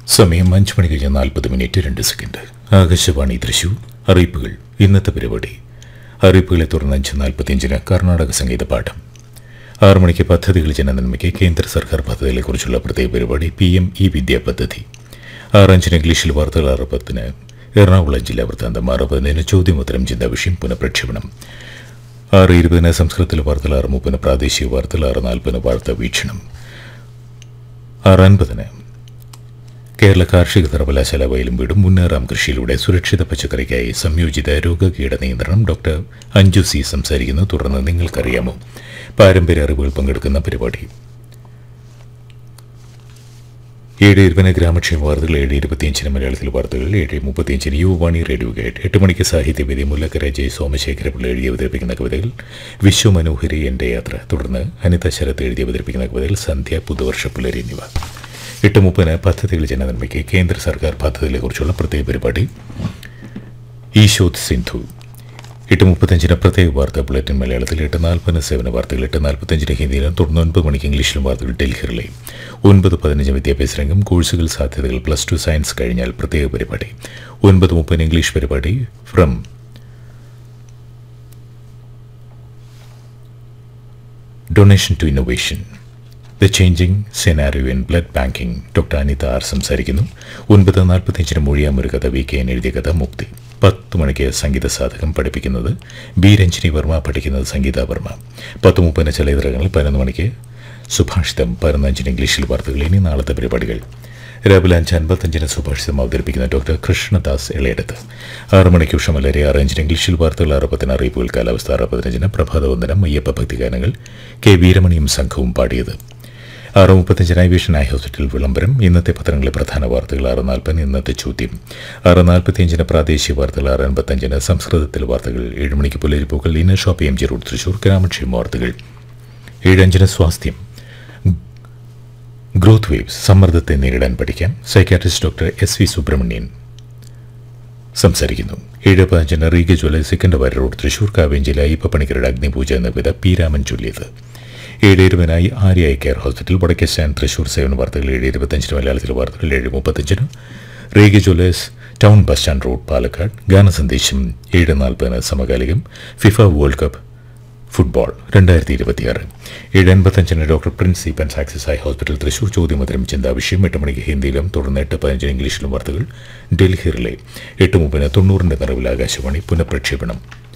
സമയം അഞ്ച് മണി കഴിഞ്ഞ് നാൽപ്പത് മിനിറ്റ് രണ്ട് സെക്കൻഡ് ആകാശവാണി തൃശൂർ അറിയിപ്പുകൾ ഇന്നത്തെ പരിപാടി അറിയിപ്പുകളെ തുടർന്ന് അഞ്ച് നാൽപ്പത്തിയഞ്ചിന് കർണാടക സംഗീത പാഠം ആറു മണിക്ക് പദ്ധതികൾ ജനനന്മയ്ക്ക് കേന്ദ്ര സർക്കാർ പദ്ധതികളെക്കുറിച്ചുള്ള പ്രത്യേക പരിപാടി പി എം ഇ വിദ്യാ പദ്ധതി ആറഞ്ചിന് ഇംഗ്ലീഷിൽ വാർത്തകൾ അറുപത്തിന് എറണാകുളം ജില്ലാ വൃത്താന്തം അറുപതിന് ചോദ്യോത്തരം ചിന്താ വിഷയം പുനഃപ്രക്ഷേപണം ആറ് ഇരുപതിന് സംസ്കൃതത്തിൽ വാർത്തകൾ ആറ് മുപ്പതിന് പ്രാദേശിക വാർത്തകൾ ആറ് നാൽപ്പതിന് വാർത്താ വീക്ഷണം ആറ് അൻപതിന് കേരള കാർഷിക സർവകലാശാല വയലും വീടും മുന്നേറാം കൃഷിയിലൂടെ സുരക്ഷിത പച്ചക്കറിക്കായി സംയോജിത രോഗകീട നിയന്ത്രണം ഡോക്ടർ അഞ്ജു സി സംസാരിക്കുന്നു തുടർന്ന് നിങ്ങൾക്കറിയാമോ പാരമ്പര്യ അറിവുകൾ പങ്കെടുക്കുന്ന പരിപാടി ഏഴ് ഇരുപതിന് ഗ്രാമക്ഷേമ വാർത്തകൾ ഏഴ് ഇരുപത്തിയഞ്ചിന് മലയാളത്തിൽ വാർത്തകൾ ഏഴ് മുപ്പത്തിയഞ്ചിന് യുവവാണി റേഡിയോ ഗൈഡ് എട്ട് മണിക്ക് സാഹിത്യവേദി മുല്ലക്കര ജയ് സോമശേഖരപിള്ള എഴുതി അവതരിപ്പിക്കുന്ന കവിതകൾ വിശ്വമനോഹരി എൻ്റെ യാത്ര തുടർന്ന് അനിത ശരത്ത് എഴുതി അവതരിപ്പിക്കുന്ന കവിതകൾ സന്ധ്യ പുതുവർഷ പുലരി എന്നിവ എട്ട് മുപ്പതിന് പദ്ധതികൾ ജനനന്മയ്ക്ക് കേന്ദ്ര സർക്കാർ പദ്ധതികളെക്കുറിച്ചുള്ള പ്രത്യേക പരിപാടി ഈശോത് സിന്ധു എട്ട് മുപ്പത്തഞ്ചിന് പ്രത്യേക വാർത്താ ബുള്ളറ്റിൻ മലയാളത്തിൽ എട്ട് നാൽപ്പതിന് സേവന വാർത്തകൾ എട്ട് നാൽപ്പത്തഞ്ചിന് ഹിന്ദിയിലും തുടർന്ന് ഒൻപത് മണിക്ക് ഇംഗ്ലീഷിലും വാർത്തകൾ ഡൽഹിയിലെ ഒൻപത് പതിനഞ്ച് വിദ്യാഭ്യാസ രംഗം കോഴ്സുകൾ സാധ്യതകൾ പ്ലസ് ടു സയൻസ് കഴിഞ്ഞാൽ പ്രത്യേക പരിപാടി ഒൻപത് മുപ്പതിന് ഇംഗ്ലീഷ് പരിപാടി from donation to innovation the changing scenario in blood banking doctor Anitha R സംസാരിക്കുന്നു ഒൻപത് നാൽപ്പത്തിയഞ്ചിന് മൊഴിയാമൊരു കഥ വി കെ എൻ എഴുതിയ കഥ മുക്തി പത്ത് മണിക്ക് സംഗീത സാധകം പഠിപ്പിക്കുന്നത് ബി രഞ്ജിനി വർമ്മ പഠിക്കുന്നത് സംഗീത വർമ്മ പത്ത് മുപ്പതിന് ചലച്ചിത്രങ്ങൾ പതിനൊന്ന് മണിക്ക് സുഭാഷിതം പതിനഞ്ചിന് ഇംഗ്ലീഷിൽ വാർത്തകൾ ഇനി നാളത്തെ പരിപാടികൾ രാവിലെ അഞ്ച് അൻപത്തഞ്ചിന് സുഭാഷിതം അവതരിപ്പിക്കുന്ന ഡോക്ടർ കൃഷ്ണദാസ് ഇളയടത്ത് ആറ് മണിക്ക് ഉഷമലരെ ആറ് അഞ്ചിന് ഇംഗ്ലീഷിൽ വാർത്തകൾ അറുപത്തിന് അറിയിപ്പുകൾ കാലാവസ്ഥ ആറ് പതിനഞ്ചിന് പ്രഭാതവന്ദനം അയ്യപ്പ ഭക്തിഗാനങ്ങൾ കെ വീരമണിയും സംഘവും പാടിയത് ആറ് മുപ്പത്തഞ്ചിന് ഐവിഷൻ ഐ ഹോസ്പിറ്റൽ വിളംബരം ഇന്നത്തെ പത്രങ്ങളിലെ പ്രധാന വാർത്തകൾ ആറ് നാൽപ്പതിന് ഇന്നത്തെ ചോദ്യം ആറ് നാൽപ്പത്തിയഞ്ചിന് പ്രാദേശിക വാർത്തകൾ ആറ് അൻപത്തഞ്ചിന് സംസ്കൃതത്തിൽ വാർത്തകൾ ഏഴ് മണിക്ക് പുലരിപ്പൂക്കൾ inner shop M G road Thrissur ഗ്രാമക്ഷേമ വാർത്തകൾ ഏഴഞ്ചിന് സ്വാസ്ഥ്യം ഗ്രോത്ത് വേവ്സ് സമ്മർദ്ദത്തെ നേരിടാൻ പഠിക്കാം psychiatrist doctor S V Subramanian സംസാരിക്കുന്നു ഏഴ് പതിനഞ്ചിന് റീഗ ജ്വല്ല സെക്കൻഡ് വര റോഡ് തൃശൂർ കാവേഞ്ചിലെ അയ്യപ്പ പണിക്കരുടെ അഗ്നിപൂജ എന്ന വിധ പി രാമൻ ചൊല്ലിയത് ഏഴ് ഇരുപതിനായി ആര്യ ഐ കെയർ ഹോസ്പിറ്റൽ വടക്കേശാൻ തൃശൂർ സേവന വാർത്തകൾ ഏഴ് ഇരുപത്തഞ്ചിന് മലയാളത്തിലെ വാർത്തകൾ ഏഴ് മുപ്പത്തഞ്ചിന് Reega jewellers town bus stand road Palakkad ഗാനസന്ദേശം ഏഴ് നാൽപ്പതിന് സമകാലികം ഫിഫ വേൾഡ് കപ്പ് ഫുട്ബോൾ രണ്ടായിരത്തി ഇരുപത്തിയാറ് ഏഴ് എൺപത്തഞ്ചിന് ഡോക്ടർ പ്രിൻസ് സീപ്പൻ സാക്സസ് ഐ ഹോസ്പിറ്റൽ തൃശൂർ ചോദ്യമത്തരം ചിന്താ വിഷയം എട്ട് മണിക്ക് ഹിന്ദിയിലും തുടർന്ന് എട്ട് പതിനഞ്ചിന് ഇംഗ്ലീഷിലും വാർത്തകൾ ഡൽഹി റിലേ എട്ട് മുപ്പതിന് തൊണ്ണൂറിൻ്റെ നിറവിൽ ആകാശവാണി പുനഃപ്രക്ഷേപണം